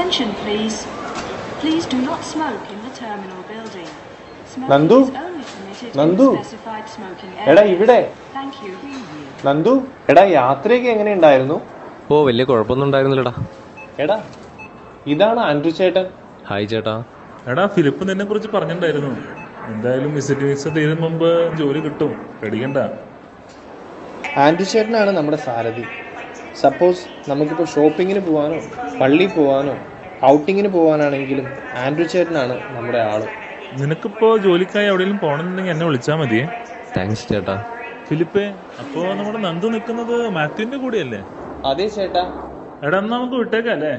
Attention, please. Please do not smoke in the terminal building. Smoking Nandu? is only permitted Nandu? in specified smoking എടാ areas. ഇവിടെ Thank you. Nandu എടാ യാത്രയൊക്കെ എങ്ങനെയുണ്ടായിരുന്നു ഓ വലിയ കുഴപ്പമൊന്നും ഉണ്ടായിരുന്നില്ലടാ എടാ ഇതാണ് ആൻഡ്രു ചേട്ടൻ ഹായ് ചേട്ടാ എടാ ഫിലിപ്പ് നിന്നെ കുറിച്ച് പറഞ്ഞിട്ടുണ്ടായിരുന്നു എന്തായാലും വിസിറ്റ് വിസ തീരും മുമ്പ് ജോലി കിട്ടും പേടിക്കണ്ട ആൻഡ്രു ചേട്ടനാണ് നമ്മുടെ സാരഥി സപ്പോസ് നമുക്കിപ്പോൾ ഷോപ്പിങ്ങിന് പോകാനോ പള്ളിയിൽ പോകാനോ ഔട്ടിങ്ങിന് പോകാനാണെങ്കിലും ആൻഡ്രു ചേട്ടനാണ് നമ്മുടെ ആള് നിനക്കിപ്പോ ജോലിക്കായി എവിടെയെങ്കിലും പോകണമെന്നുണ്ടെങ്കിൽ എന്നെ വിളിച്ചാൽ മതിയേ താങ്ക്സ് ചേട്ടാ ഫിലിപ്പേ അപ്പോ നമ്മുടെ നന്ദു നിൽക്കുന്നത് മാത്യുവിന്റെ കൂടെയല്ലേ അതെ ചേട്ടാ എടാ എന്നാ നമുക്ക് വിട്ടേക്കാം അല്ലേ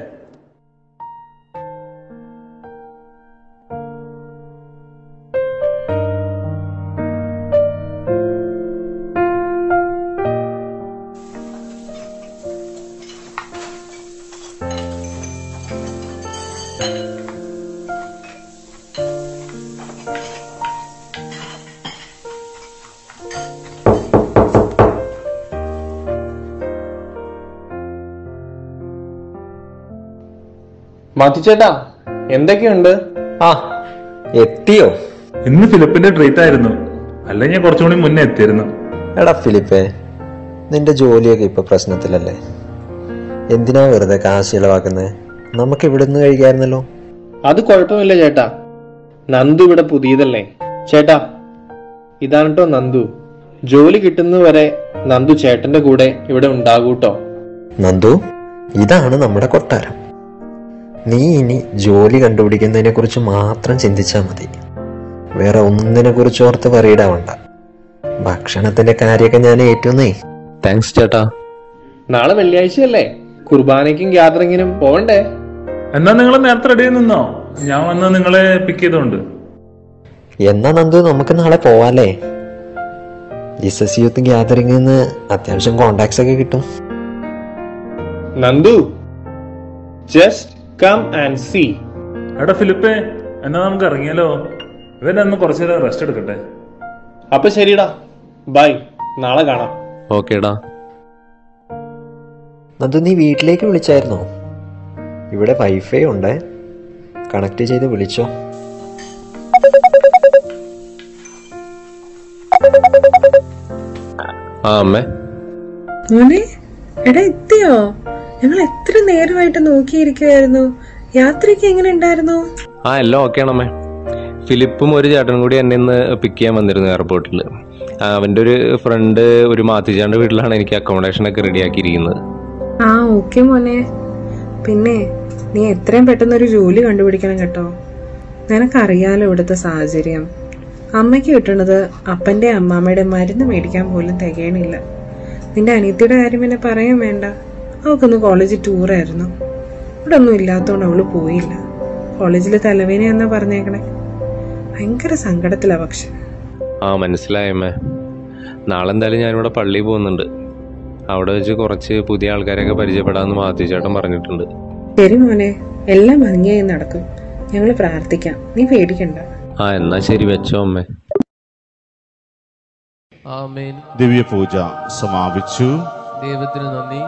മാത്യു ചേട്ടാ എന്തൊക്കെയുണ്ട് ആ എത്തിയോ ഇന്ന് ഫിലിപ്പിന്റെ ട്രീറ്റ് ആയിരുന്നു അല്ലെങ്കിൽ ഞാൻ കുറച്ചും കൂടി മുന്നേ എത്തിയിരുന്നു എടാ ഫിലിപ്പേ നിന്റെ ജോലിയൊക്കെ ഇപ്പൊ പ്രശ്നത്തിലല്ലേ എന്തിനാ വെറുതെ കാശ് ചെലവാക്കുന്നത് നമുക്ക് ഇവിടെ നിന്ന് കഴിക്കായിരുന്നല്ലോ അത് കുഴപ്പമില്ല ചേട്ടാ നന്ദു ഇവിടെ പുതിയതല്ലേ ചേട്ടാ ഇതാണ് കേട്ടോ നന്ദു ജോലി കിട്ടുന്നവരെ നന്ദു ചേട്ടന്റെ കൂടെ ഇവിടെ ഉണ്ടാകൂട്ടോ നന്ദു ഇതാണ് നമ്മുടെ കൊട്ടാരം നീ ഇനി ജോലി കണ്ടുപിടിക്കുന്നതിനെ കുറിച്ച് മാത്രം ചിന്തിച്ചാൽ മതി വേറെ ഒന്നിനെ കുറിച്ച് ഓർത്ത് പറയിടാവണ്ട ഭക്ഷണത്തിന്റെ കാര്യമൊക്കെ ഞാൻ ഏറ്റുന്നേ താങ്ക്സ് ചേട്ടാ നാളെ വെള്ളിയാഴ്ചയല്ലേ കുർബാനയ്ക്കും ഗ്യാതറിങ്ങിനും പോകണ്ടേ എന്നാ നിങ്ങൾ നേരത്തെ റെഡി നിന്നോ ഞാൻ വന്ന് നിങ്ങളെ പിക്ക് ചെയ്തോണ്ട് എന്നാ നന്ദു നമുക്ക് നാളെ പോവാല്ലേ ജീസസ് യൂത്ത് ഗ്യാതറിംഗിൽ നിന്ന് അത്യാവശ്യം കോണ്ടാക്ട്സ് ഒക്കെ കിട്ടും Nandu just come and see എടാ ഫിലിപ്പേ എന്നാ നമുക്ക് ഇറങ്ങിയാലോ ഇവൻ ഒന്ന് കുറച്ചു നേരം റെസ്റ്റ് എടുക്കട്ടെ അപ്പൊ ശരിടാ ബൈ നാളെ കാണാം ഓക്കേടാ നന്ദു നീ വീട്ടിലേക്ക് വിളിച്ചായിരുന്നോ ഇവിടെ വൈഫൈ ഉണ്ട് കണക്ട് ചെയ്ത് വിളിച്ചോ ആ അമ്മേ മോനെ എടാ എത്തിയോ ഞങ്ങൾ എത്ര നേരമായിട്ട് നോക്കിയിരിക്കുവായിരുന്നു യാത്രയ്ക്ക് എങ്ങനെ ഉണ്ടായിരുന്നു ആ എല്ലാം ഓക്കെയാണ് അമ്മേ ഫിലിപ്പും ഒരു ചേട്ടനും കൂടി എന്നെ ഇന്ന് പിക്ക് ചെയ്യാൻ വന്നിരുന്നു എയർപോർട്ടിൽ അവൻ്റെ ഒരു ഫ്രണ്ട് ഒരു മാത്തിച്ചാണ്ട് വീട്ടിലാണ് എനിക്ക് അക്കോമഡേഷൻ ഒക്കെ റെഡിയാക്കിയിരിക്കുന്നത് ആ ഓക്കെ മോനെ പിന്നെ നീ എത്രയും പെട്ടെന്ന് ഒരു ജോലി കണ്ടുപിടിക്കണം കേട്ടോ നിനക്കറിയാലോ ഇവിടുത്തെ സാഹചര്യം അമ്മയ്ക്ക് കിട്ടുന്നത് അപ്പന്റെ അമ്മാമ്മയുടെ മരുന്ന് മേടിക്കാൻ പോലും തികയണില്ല നിന്റെ അനിയത്തിയുടെ കാര്യം പിന്നെ പറയാൻ വേണ്ട അവൾക്കൊന്ന് കോളേജിൽ ടൂറായിരുന്നു ഇവിടെ ഒന്നും ഇല്ലാത്തതുകൊണ്ട് അവള് പോയില്ല കോളേജിൽ തലവേന എന്നാ പറഞ്ഞേക്കണേ ഭയങ്കര സങ്കടത്തിലാ പക്ഷെ ആ മനസ്സിലായമ്മേ നാളെ എന്തായാലും ഞാനിവിടെ പള്ളിയിൽ പോകുന്നുണ്ട് അവിടെ വെച്ച് കുറച്ച് പുതിയ ആൾക്കാരെയൊക്കെ പരിചയപ്പെടാമെന്ന് മാത്യു ചേട്ടൻ പറഞ്ഞിട്ടുണ്ട് ശരി മോനെ എല്ലാം ഭംഗിയായി നടക്കും ഞങ്ങൾ പ്രാർത്ഥിക്കാം നീ പേടിക്കണ്ട ആ എന്നാ ശരി വെച്ചോ അമ്മേ ആമേൻ ദിവ്യപൂജ സമാപിച്ചു ദൈവത്തിന് നന്ദി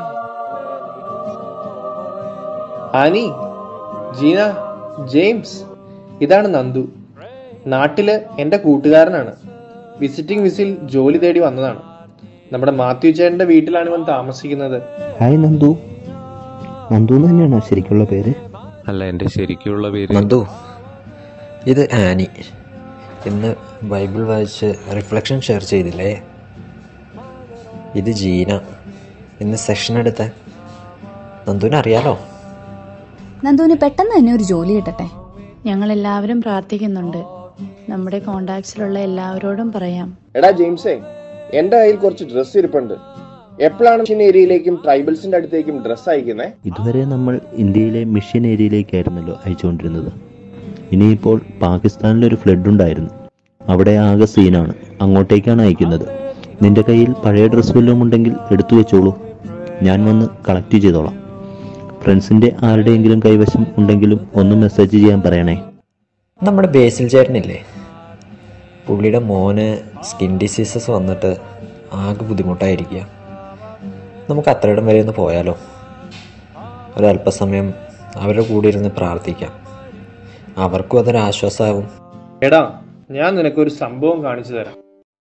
ആനി ജീന ജെയിംസ് ഇതാണ് നന്ദു നാട്ടില് എന്റെ കൂട്ടുകാരനാണ് വിസിറ്റിംഗ് വിസിൽ ജോലി തേടി വന്നതാണ് നമ്മുടെ മാത്യു ചേട്ടന്റെ വീട്ടിലാണ് ഇവൻ താമസിക്കുന്നത് ഹായ് നന്ദു നന്ദു എന്ന് തന്നെയാണോ ശരിക്കുള്ള പേര് അല്ല എൻ്റെ ശരിക്കുള്ള പേര് നന്ദു ഇത് ആനി ഇന്ന് ബൈബിൾ വായിച്ച് റിഫ്ലക്ഷൻ ഷെയർ ചെയ്തില്ലേ ഇത് ജീന ഇന്ന് സെഷൻ എടുത്ത നന്ദുവിനെ അറിയാലോ നന്ദുവിന് പെട്ടെന്ന് തന്നെ ഒരു ജോലി കിട്ടട്ടെ ഞങ്ങൾ എല്ലാവരും പ്രാർത്ഥിക്കുന്നുണ്ട് നമ്മുടെ കോണ്ടാക്ട്സിലുള്ള എല്ലാവരോടും പറയാം എടാ ജെയിംസേ എന്റെ കയ്യിൽ കുറച്ച് ഡ്രസ്സ് ഇരിപ്പുണ്ട് എപ്പോഴാണ് മിഷൻ ഏരിയയിലേക്കും ട്രൈബൽസിന്റെ അടുത്തേക്കും ഡ്രസ്സ് അയക്കുന്നത് ഇതുവരെ നമ്മൾ ഇന്ത്യയിലെ മിഷൻ ഏരിയയിലേക്കായിരുന്നല്ലോ അയച്ചുകൊണ്ടിരുന്നത് ഇനിയിപ്പോൾ പാകിസ്ഥാനിലൊരു ഫ്ലഡ് ഉണ്ടായിരുന്നു അവിടെ ആകെ സീനാണ് അങ്ങോട്ടേക്കാണ് അയക്കുന്നത് നിന്റെ കയ്യിൽ പഴയ ഡ്രസ്സ് വല്ലതും ഉണ്ടെങ്കിൽ എടുത്തു വെച്ചോളൂ ഞാൻ വന്ന് കളക്ട് ചെയ്തോളാം ഫ്രണ്ട്സിന്റെ ആരുടെയെങ്കിലും കൈവശം ഉണ്ടെങ്കിലും ഒന്ന് മെസ്സേജ് ചെയ്യാൻ പറയണേ നമ്മുടെ ബേസിൽ ചേട്ടനില്ലേ പുള്ളിയുടെ മോന് സ്കിൻ ഡിസീസസ് വന്നിട്ട് ആകെ ബുദ്ധിമുട്ടായിരിക്കുക നമുക്ക് അത്രയിടം വരെ ഒന്ന് പോയാലോ ഒരല്പസമയം അവരുടെ കൂടെ ഇരുന്ന് പ്രാർത്ഥിക്കാം അവർക്കും അതൊരു ആശ്വാസമാവും എടാ ഞാൻ നിനക്കൊരു സംഭവം കാണിച്ചു തരാം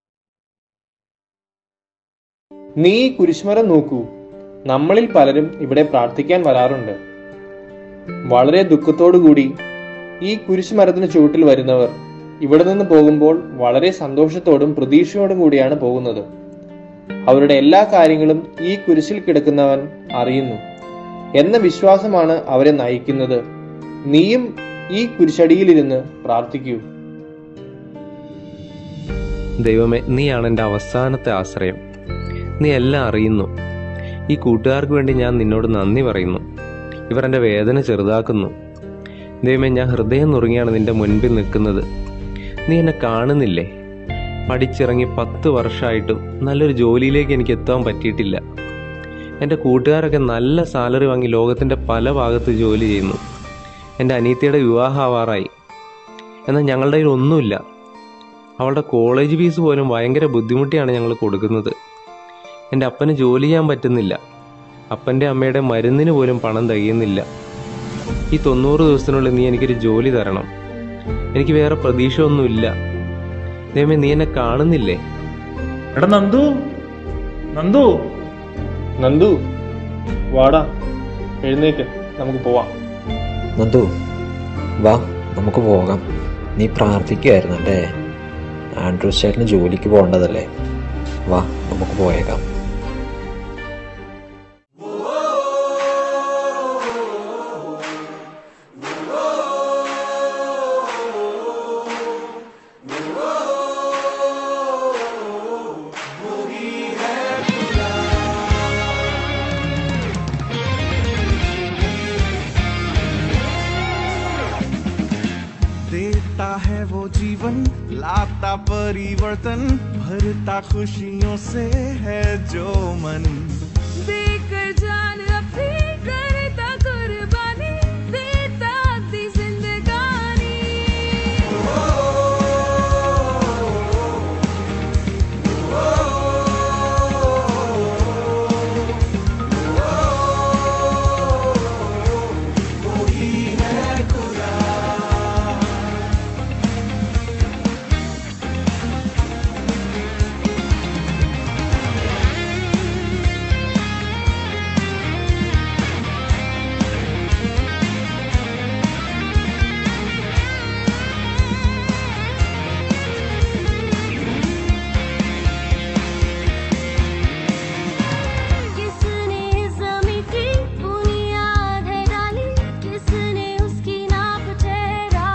നീ ഈ കുരിശുമരം നോക്കൂ നമ്മളിൽ പലരും ഇവിടെ പ്രാർത്ഥിക്കാൻ വരാറുണ്ട് വളരെ ദുഃഖത്തോടു കൂടി ഈ കുരിശുമരത്തിന് ചുവട്ടിൽ വരുന്നവർ ഇവിടെ നിന്ന് പോകുമ്പോൾ വളരെ സന്തോഷത്തോടും പ്രതീക്ഷയോടും കൂടിയാണ് പോകുന്നത് അവരുടെ എല്ലാ കാര്യങ്ങളും ഈ കുരിശിൽ കിടക്കുന്നവൻ അറിയുന്നു എന്ന വിശ്വാസമാണ് അവരെ നയിക്കുന്നത് നീയും ഈ കുരിശടിയിലിരുന്ന് പ്രാർത്ഥിക്കൂ ദൈവമേ നീയാണ് എൻ്റെ അവസാനത്തെ ആശ്രയം നീ എല്ലാം അറിയുന്നു ഈ കൂട്ടുകാർക്ക് വേണ്ടി ഞാൻ നിന്നോട് നന്ദി പറയുന്നു ഇവർ എൻ്റെ വേദന ചെറുതാക്കുന്നു ദൈവമേ ഞാൻ ഹൃദയം നുറുങ്ങിയാണ് നിന്റെ മുൻപിൽ നിൽക്കുന്നത് നീ എന്നെ കാണുന്നില്ലേ പഠിച്ചിറങ്ങി പത്ത് വർഷമായിട്ടും നല്ലൊരു ജോലിയിലേക്ക് എനിക്ക് എത്താൻ പറ്റിയിട്ടില്ല എൻ്റെ കൂട്ടുകാരൊക്കെ നല്ല സാലറി വാങ്ങി ലോകത്തിൻ്റെ പല ഭാഗത്ത് ജോലി ചെയ്യുന്നു എൻ്റെ അനീത്തിയുടെ വിവാഹം ആവാറായി എന്നാൽ ഞങ്ങളുടെ കയ്യിൽ ഒന്നുമില്ല അവളുടെ കോളേജ് ഫീസ് പോലും ഭയങ്കര ബുദ്ധിമുട്ടിയാണ് ഞങ്ങൾ കൊടുക്കുന്നത് എൻ്റെ അപ്പന് ജോലി ചെയ്യാൻ പറ്റുന്നില്ല അപ്പൻ്റെ അമ്മയുടെ മരുന്നിന് പോലും പണം തികയുന്നില്ല ഈ തൊണ്ണൂറ് ദിവസത്തിനുള്ളിൽ നീ എനിക്കൊരു ജോലി തരണം എനിക്ക് വേറെ പ്രതീക്ഷ ഒന്നുമില്ല ദൈവമേ നീ എന്നെ കാണുന്നില്ലേ എടാ നന്ദു നന്ദു നന്ദു വാടാ എഴുന്നേക്ക് നമുക്ക് പോവാം നന്ദു വാ നമുക്ക് പോകാം നീ പ്രാർത്ഥിക്കുമായിരുന്നു അല്ലേ ആൻഡ്രൂസ് ചേട്ടന് ജോലിക്ക് പോകേണ്ടതല്ലേ വാ നമുക്ക് പോയേക്കാം देता है वो जीवन लाता परिवर्तन भरता खुशियों से है जो मन देकर जान अपनी करता कुर्बानी देता दी जिंदगानी किसने जमीन की बुनियाद है डाली किसने उसकी नाप ठहरा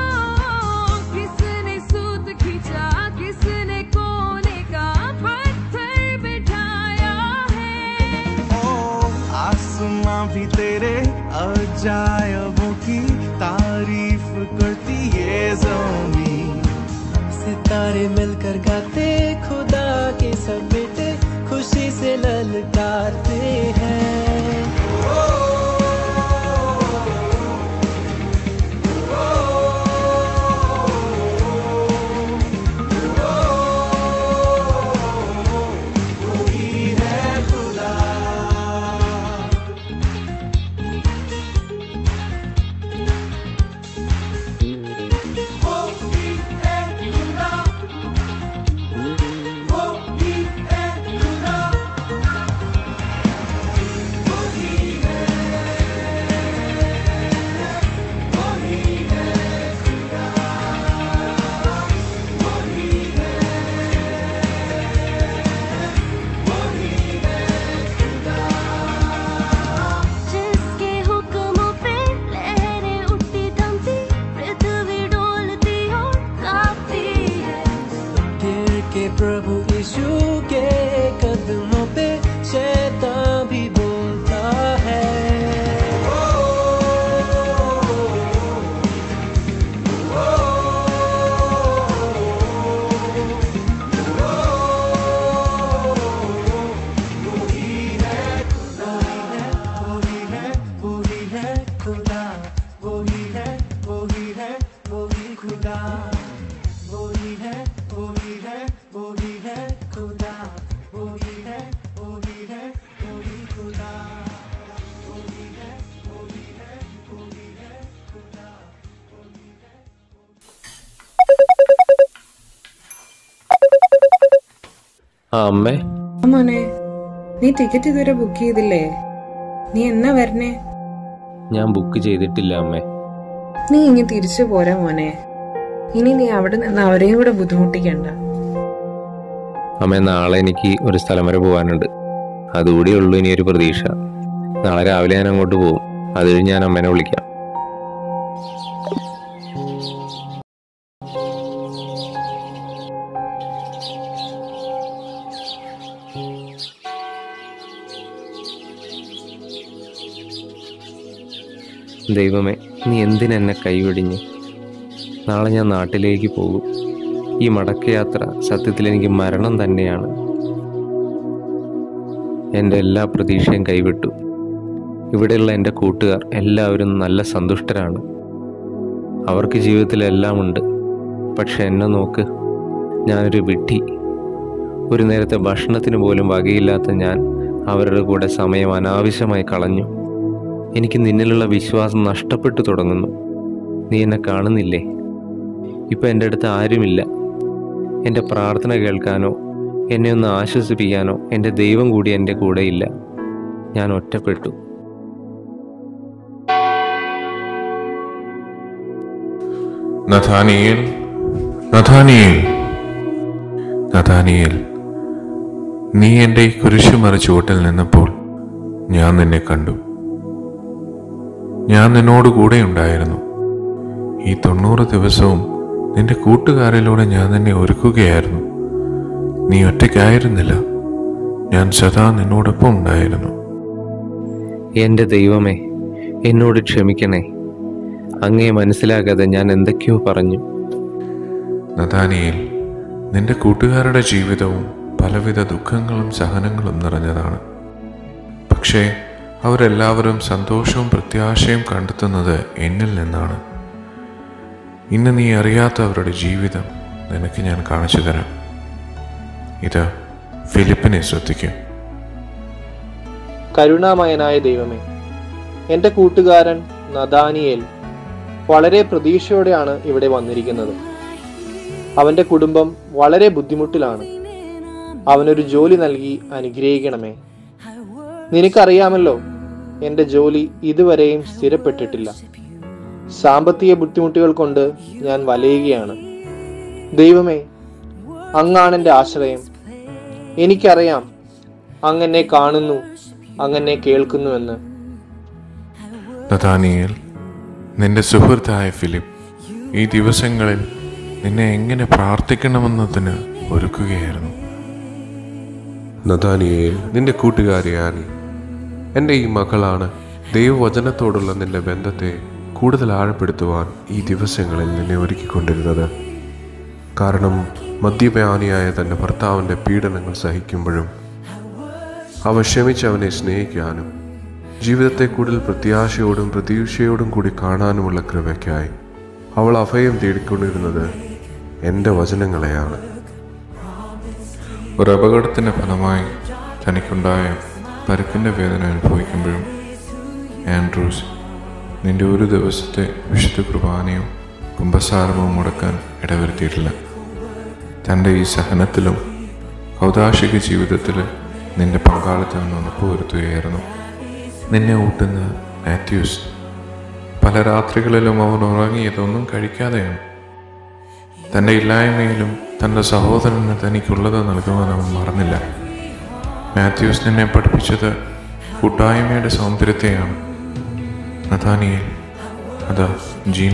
किसने सूत खींचा किसने कोने का पत्थर बिठाया है ओ आसमां भी तेरे अजायबों की तारीफ करती ये जमीन सितारे मिलकर गाते खुदा के सब बेटे खुशी से ललकारते हैं जिसके हुक्मों पे लहरें उठती थमती पृथ्वी डोलती और कांपती है गिर के प्रभु यीशु के कदमों पे शैतान भी बोलता है वही है खुदा वही है वही है वही खुदा वही है वही है वही है खुदा वही है वही है वही खुदा वही है वही है ആ അമ്മേ ആ മോനെ നീ ടിക്കറ്റ് ഇതുവരെ ബുക്ക് ചെയ്തില്ലേ നീ എന്നാ വരണേ ഞാൻ ബുക്ക് ചെയ്തിട്ടില്ല അമ്മേ നീ ഇനി തിരിച്ചു പോരാ മോനെ ഇനി നീ അവിടെ നിന്ന് അവരെയും കൂടെ ബുദ്ധിമുട്ടിക്കണ്ട അമ്മേ നാളെ എനിക്ക് ഒരു സ്ഥലം വരെ പോകാനുണ്ട് അതുകൂടി ഉള്ളൂ ഇനി ഒരു പ്രതീക്ഷ നാളെ രാവിലെ ഞാൻ അങ്ങോട്ട് പോകും അത് കഴിഞ്ഞ് ഞാൻ അമ്മേനെ വിളിക്കാം ദൈവമേ നീ എന്തിനെന്നെ കൈവെടിഞ്ഞ് നാളെ ഞാൻ നാട്ടിലേക്ക് പോകും ഈ മടക്കയാത്ര സത്യത്തിൽ എനിക്ക് മരണം തന്നെയാണ് എൻ്റെ എല്ലാ പ്രതീക്ഷയും കൈവിട്ടു ഇവിടെയുള്ള എൻ്റെ കൂട്ടുകാർ എല്ലാവരും നല്ല സന്തുഷ്ടരാണ് അവർക്ക് ജീവിതത്തിൽ എല്ലാം ഉണ്ട് പക്ഷെ എന്നെ നോക്ക് ഞാനൊരു വിഡ്ഢി ഒരു നേരത്തെ ഭക്ഷണത്തിന് പോലും വകയില്ലാത്ത ഞാൻ അവരുടെ കൂടെ സമയം അനാവശ്യമായി കളഞ്ഞു എനിക്ക് നിന്നിലുള്ള വിശ്വാസം നഷ്ടപ്പെട്ടു തുടങ്ങുന്നു നീ എന്നെ കാണുന്നില്ലേ ഇപ്പം എൻ്റെ അടുത്ത് ആരുമില്ല എൻ്റെ പ്രാർത്ഥന കേൾക്കാനോ എന്നെ ഒന്ന് ആശ്വസിപ്പിക്കാനോ എൻ്റെ ദൈവം കൂടി എൻ്റെ കൂടെയില്ല ഞാൻ ഒറ്റപ്പെട്ടു നഥാനിയേൽ നഥാനിയേൽ നഥാനിയേൽ നീ എൻ്റെ ഈ കുരിശുമറ ചുവട്ടിൽ നിന്നപ്പോൾ ഞാൻ നിന്നെ കണ്ടു ഞാൻ നിന്നോട് കൂടെ ഉണ്ടായിരുന്നു ഈ തൊണ്ണൂറ് ദിവസവും നിന്റെ കൂട്ടുകാരിലൂടെ ഞാൻ നിന്നെ ഒരുക്കുകയായിരുന്നു നീ ഒറ്റയ്ക്കായിരുന്നില്ല ഞാൻ സദാ നിന്നോടൊപ്പം ഉണ്ടായിരുന്നു എൻ്റെ ദൈവമേ എന്നോട് ക്ഷമിക്കണേ അങ്ങേ മനസ്സിലാകാതെ ഞാൻ എന്തൊക്കെയോ പറഞ്ഞു നഥാനിയേൽ നിന്റെ കൂട്ടുകാരുടെ ജീവിതവും പലവിധ ദുഃഖങ്ങളും സഹനങ്ങളും നിറഞ്ഞതാണ് പക്ഷേ അവരെല്ലാവരും സന്തോഷവും പ്രത്യാശയും കണ്ടെത്തുന്നത് എന്നിൽ നിന്നാണ് ഇന്ന് നീ അറിയാത്ത അവരുടെ ജീവിതം നിനക്ക് ഞാൻ കാണിച്ചു തരാം ഇത് ഫിലിപ്പിനെ ശ്രദ്ധിക്കും കരുണാമയനായ ദൈവമേ എൻ്റെ കൂട്ടുകാരൻ നദാനിയേൽ വളരെ പ്രതീക്ഷയോടെയാണ് ഇവിടെ വന്നിരിക്കുന്നത് അവൻ്റെ കുടുംബം വളരെ ബുദ്ധിമുട്ടിലാണ് അവനൊരു ജോലി നൽകി അനുഗ്രഹിക്കണമേ നിനക്കറിയാമല്ലോ എൻ്റെ ജോലി ഇതുവരെയും സ്ഥിരപ്പെട്ടിട്ടില്ല സാമ്പത്തിക ബുദ്ധിമുട്ടുകൾ കൊണ്ട് ഞാൻ വലയുകയാണ് ദൈവമേ അങ്ങാണ് എൻ്റെ ആശ്രയം എനിക്കറിയാം അങ്ങനെ കാണുന്നു അങ്ങനെ കേൾക്കുന്നുവെന്ന് നഥാനിയേൽ നിന്റെ സുഹൃത്തായ ഫിലിപ്പ് ഈ ദിവസങ്ങളിൽ നിന്നെ എങ്ങനെ പ്രാർത്ഥിക്കണമെന്നതിന് ഒരുക്കുകയായിരുന്നു നദാനിയേൽ നിന്റെ കൂട്ടുകാരി ആനി എൻ്റെ ഈ മകളാണ് ദൈവവചനത്തോടുള്ള നിന്റെ ബന്ധത്തെ കൂടുതൽ ആഴപ്പെടുത്തുവാൻ ഈ ദിവസങ്ങളിൽ നിന്നെ ഒരുക്കിക്കൊണ്ടിരുന്നത് കാരണം മദ്യപാനിയായ തൻ്റെ ഭർത്താവിൻ്റെ പീഡനങ്ങൾ സഹിക്കുമ്പോഴും അവ ക്ഷമിച്ച് അവനെ സ്നേഹിക്കാനും ജീവിതത്തെ കൂടുതൽ പ്രത്യാശയോടും പ്രതീക്ഷയോടും കൂടി കാണാനുമുള്ള കൃപയ്ക്കായി അവൾ അഭയം തേടിക്കൊണ്ടിരുന്നത് എൻ്റെ വചനങ്ങളെയാണ് ഒരു അപകടത്തിൻ്റെ ഫലമായി തനിക്കുണ്ടായ പരുക്കിൻ്റെ വേദന അനുഭവിക്കുമ്പോഴും ആൻഡ്രൂസ് നിന്റെ ഒരു ദിവസത്തെ വിശുദ്ധ കുർബാനയോ കുംഭസാരമോ മുടക്കാൻ ഇടവരുത്തിയിട്ടില്ല തൻ്റെ ഈ സഹനത്തിലും ഔദാശിക ജീവിതത്തിൽ നിന്റെ പങ്കാളിത്തം ഉറപ്പുവരുത്തുകയായിരുന്നു നിന്നെ ഊട്ടുന്ന മാത്യൂസ് പല രാത്രികളിലും അവൻ ഉറങ്ങിയതൊന്നും കഴിക്കാതെയാണ് തൻ്റെ ഇല്ലായ്മയിലും തൻ്റെ സഹോദരന് തനിക്കുള്ളത് നൽകുവാൻ അവൻ മറന്നില്ല മാത്യൂസ് നിന്നെ പഠിപ്പിച്ചത് കൂട്ടായ്മയുടെ സൗന്ദര്യത്തെയാണ് നഥാനിയെ അതാ ജീന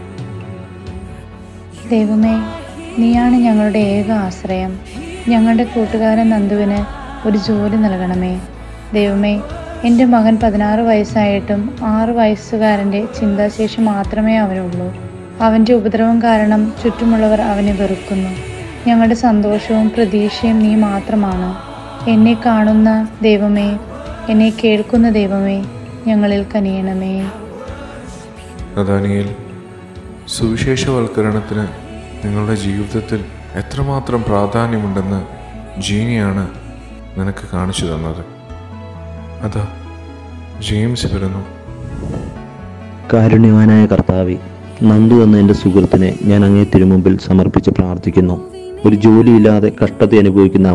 ദൈവമേ നീയാണ് ഞങ്ങളുടെ ഏക ആശ്രയം ഞങ്ങളുടെ കൂട്ടുകാരൻ നന്ദുവിന് ഒരു ജോലി നൽകണമേ ദൈവമേ എൻ്റെ മകൻ പതിനാറ് വയസ്സായിട്ടും ആറ് വയസ്സുകാരൻ്റെ ചിന്താശേഷി മാത്രമേ അവനുള്ളൂ അവൻ്റെ ഉപദ്രവം കാരണം ചുറ്റുമുള്ളവർ അവനെ വെറുക്കുന്നു ഞങ്ങളുടെ സന്തോഷവും പ്രതീക്ഷയും നീ മാത്രമാണ് എന്നെ കാണുന്ന ദൈവമേ എന്നെ കേൾക്കുന്ന ദൈവമേ ഞങ്ങളിൽ കനിയണമേ നഥാനിയിൽ സുവിശേഷവൽക്കരണത്തിന് നിങ്ങളുടെ ജീവിതത്തിൽ എത്രമാത്രം പ്രാധാന്യമുണ്ടെന്ന് ജീനിയാണ് നിനക്ക് കാണിച്ചു തന്നത് അതാ ജെയിംസ് വരുന്നു കാരുണ്യവാനായ കർത്താവെ നന്ദു എന്ന എൻ്റെ സുഹൃത്തിനെ ഞാൻ അങ്ങേ തിരുമുമ്പിൽ സമർപ്പിച്ച് പ്രാർത്ഥിക്കുന്നു ഒരു ജോലിയില്ലാതെ കഷ്ടത അനുഭവിക്കുന്ന അവനെ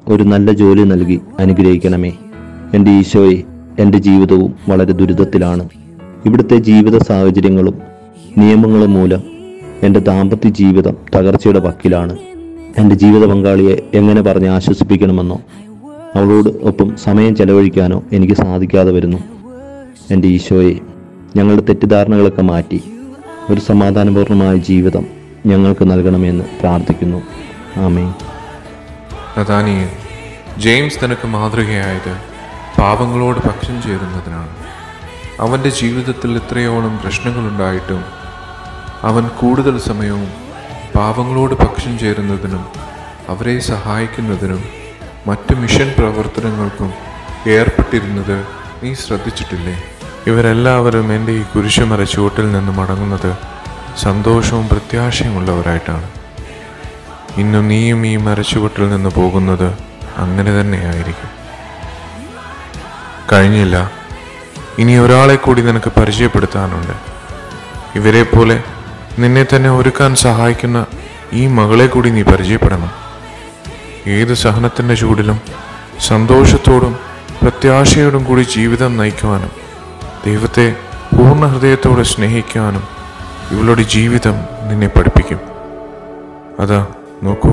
ഒരു നല്ല ജോലി നൽകി അനുഗ്രഹിക്കണമേ എൻ്റെ ഈശോയെ എൻ്റെ ജീവിതവും വളരെ ദുരിതത്തിലാണ് ഇവിടുത്തെ ജീവിത സാഹചര്യങ്ങളും നിയമങ്ങളും മൂലം എൻ്റെ ദാമ്പത്യ ജീവിതം തകർച്ചയുടെ വക്കിലാണ് എൻ്റെ ജീവിത പങ്കാളിയെ എങ്ങനെ പറഞ്ഞ് ആശ്വസിപ്പിക്കണമെന്നോ അവളോട് ഒപ്പം സമയം ചെലവഴിക്കാനോ എനിക്ക് സാധിക്കാതെ വരുന്നു എൻ്റെ ഈശോയെ ഞങ്ങളുടെ തെറ്റിദ്ധാരണകളൊക്കെ മാറ്റി ഒരു സമാധാനപൂർണമായ ജീവിതം ഞങ്ങൾക്ക് നൽകണമെന്ന് പ്രാർത്ഥിക്കുന്നു ആമേ നഥാനിയൽ ജെയിംസ് നിനക്ക് മാതൃകയായത് പാവങ്ങളോട് പക്ഷം ചേരുന്നതിനാണ് അവൻ്റെ ജീവിതത്തിൽ ഇത്രയോളം പ്രശ്നങ്ങളുണ്ടായിട്ടും അവൻ കൂടുതൽ സമയവും പാവങ്ങളോട് പക്ഷം ചേരുന്നതിനും അവരെ സഹായിക്കുന്നതിനും മറ്റ് മിഷൻ പ്രവർത്തനങ്ങൾക്കും ഏർപ്പെട്ടിരുന്നത് നീ ശ്രദ്ധിച്ചിട്ടില്ലേ ഇവരെല്ലാവരും എൻ്റെ ഈ കുരിശുമര ചുവട്ടിൽ നിന്ന് മടങ്ങുന്നത് സന്തോഷവും പ്രത്യാശയും ഉള്ളവരായിട്ടാണ് ഇന്നും നീയും ഈ മരച്ചുവട്ടിൽ നിന്ന് പോകുന്നത് അങ്ങനെ തന്നെയായിരിക്കും കഴിഞ്ഞില്ല ഇനി ഒരാളെ കൂടി നിനക്ക് പരിചയപ്പെടുത്താനുണ്ട് ഇവരെ പോലെ നിന്നെ തന്നെ ഒരുക്കാൻ സഹായിക്കുന്ന ഈ മകളെ കൂടി നീ പരിചയപ്പെടണം ഏത് സഹനത്തിൻ്റെ ചൂടിലും സന്തോഷത്തോടും പ്രത്യാശയോടും കൂടി ജീവിതം നയിക്കുവാനും ദൈവത്തെ പൂർണ്ണ ഹൃദയത്തോടെ സ്നേഹിക്കാനും ഇവളുടെ ജീവിതം നിന്നെ പഠിപ്പിക്കും അതാ നോക്കൂ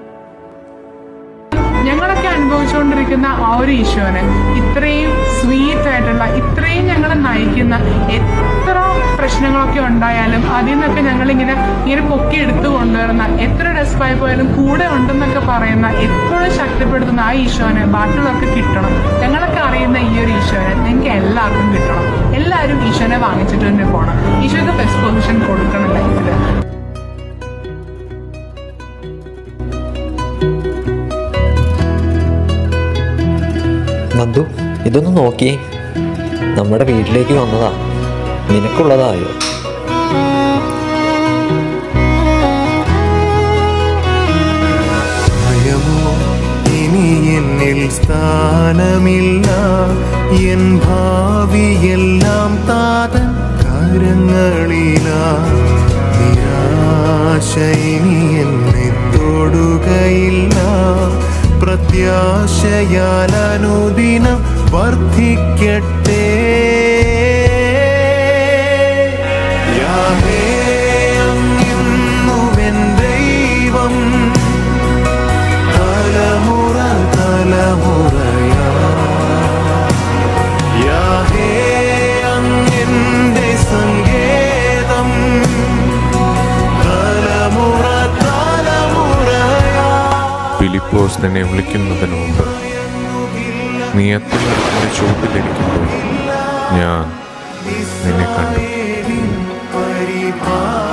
ഞങ്ങളൊക്കെ അനുഭവിച്ചുകൊണ്ടിരിക്കുന്ന ആ ഒരു ഈശോനെ ഇത്രയും സ്വീറ്റ് ആയിട്ടുള്ള ഇത്രയും ഞങ്ങളെ നയിക്കുന്ന എത്ര പ്രശ്നങ്ങളൊക്കെ ഉണ്ടായാലും അതിൽ നിന്നൊക്കെ ഞങ്ങളിങ്ങനെ ഇങ്ങനെ പൊക്കി എടുത്തു കൊണ്ടുവരുന്ന എത്ര ഡെസ്പായി പോയാലും കൂടെ ഉണ്ടെന്നൊക്കെ പറയുന്ന എപ്പോഴും ശക്തിപ്പെടുത്തുന്ന ആ ഈശോനെ ബാക്കിയുള്ളവർക്ക് കിട്ടണം ഞങ്ങളൊക്കെ അറിയുന്ന ഈ ഒരു ഈശോനെ ഞങ്ങൾക്ക് എല്ലാവർക്കും കിട്ടണം എല്ലാവരും ഈശോനെ വാങ്ങിച്ചിട്ട് തന്നെ പോകണം ഈശോയ്ക്ക് ബെസ്റ്റ് പൊസിഷൻ കൊടുക്കണം ലൈഫിൽ നന്ദു ഇതൊന്ന് നോക്കിയേ നമ്മുടെ വീട്ടിലേക്ക് വന്നതാ നിനക്കുള്ളതായോ ഭയമോ ഇനി എന്നിൽ സ്ഥാനമില്ല എൻ ഭാവിയെല്ലാം താതൻ കരങ്ങളില നിരാശ ഇനി എന്നെ തൊടുകയില്ല പ്രത്യാശയാൽ അനുദിനം വർദ്ധിക്കട്ടെ യാഹേ അങ്ങെന്നുവെൻ ദൈവം തലമുറ തലമുറയാ യാഹേ അങ്ങെന്റെ സങ്കേതം തലമുറ തലമുറയാ ഫിലിപ്പോസ് നിന്നെ വിളിക്കുന്നതിന് മുമ്പ് നീ അത്തിമരത്തിന്റെ ചുവട്ടിലിരിക്കുമ്പോൾ ഞാൻ നിന്നെ കണ്ടു പരിപാ